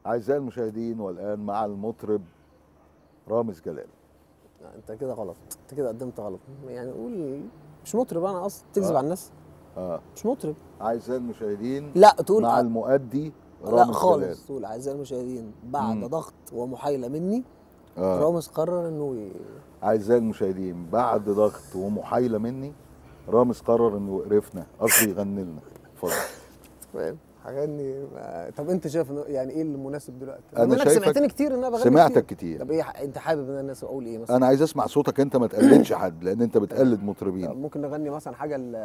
اعزائي المشاهدين والان مع المطرب رامز جلال لا، انت كده غلط انت كده قدمت غلط يعني قول مش مطرب انا اصلا تكذب آه. على الناس اه مش مطرب اعزائي المشاهدين لا تقول مع ع- المؤدي لا رامز جلال خالص تقول اعزائي المشاهدين بعد مم. ضغط ومحايله مني آه. رامز قرر انه ي... اعزائي المشاهدين بعد ضغط ومحايله مني رامز قرر انه يقرفنا قصدي يغني لنا اتفضل فاهم حاجاني طب انت شايف إنه يعني ايه المناسب دلوقتي؟ أنا بما انك شايفك- سمعتني كتير ان انا بغني سمعتك كتير. كتير طب ايه ح- انت حابب ان انا اقول ايه مثلا؟ انا عايز اسمع صوتك انت ما تقلدش حد لان انت بتقلد طب مطربين ممكن نغني مثلا حاجه ل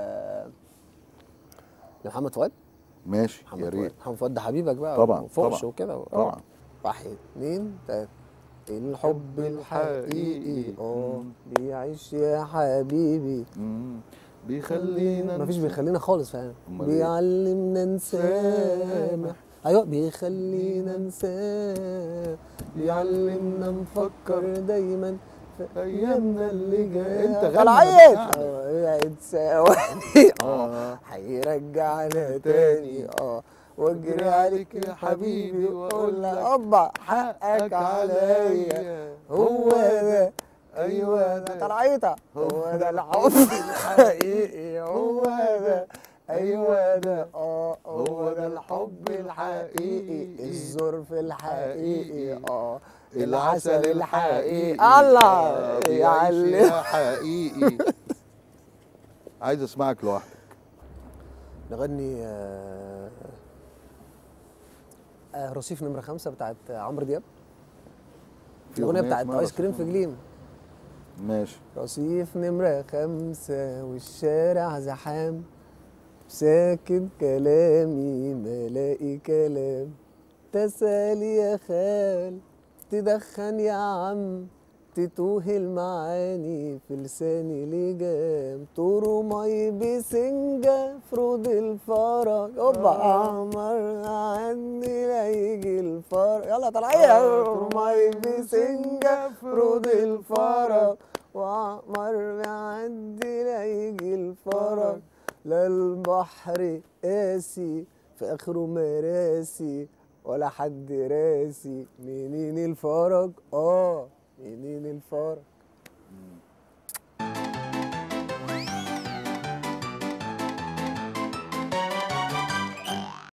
لمحمد فؤاد ماشي محمد يا فؤاد ريت محمد فؤاد ده حبيبك بقى طبعاً، وفوقش طبعاً، وكده طبعا واحد اتنين تلاته الحب الحقيقي اه بيعيش يا حبيبي مم. بيخلينا مفيش ننسى. بيخلينا خالص فاهم أمال إيه؟ بيعلمنا نسامح ايوه بيخلينا نسامح بيعلمنا نفكر دايما في ايامنا اللي جايه أنت غني طلعت بتاعنا. اه ثواني اه آه. هيرجعنا تاني اه واجري عليك يا حبيبي واقول لك ابا حقك عليا هو ده ايوه ده طلعيطه هو ده الحب الحقيقي هو ده ايوه ده اه هو ده الحب الحقيقي الظرف الحقيقي اه العسل الحقيقي الله بيعيش يعلم يا حقيقي عايز اسمعك لوحدك نغني آه، آه، رصيف نمرة خمسة بتاعت عمرو دياب في الأغنية أغنية بتاعت اسمها آيس كريم رصيف في جليم ماشي رصيف نمرة خمسة والشارع زحام ساكت كلامي ملاقي كلام تسالي يا خال تدخن يا عم تتوه المعاني في لساني لجام طورو مي بسنجة فرود الفرج اوبا عمر عني لا يجي الفرج يلا طلعي طورو مي بسنجة فرود الفرج وعمر بيعدي لا يجي الفرج لا البحر قاسي في اخره مراسي ولا حد راسي منين الفرج اه منين الفرج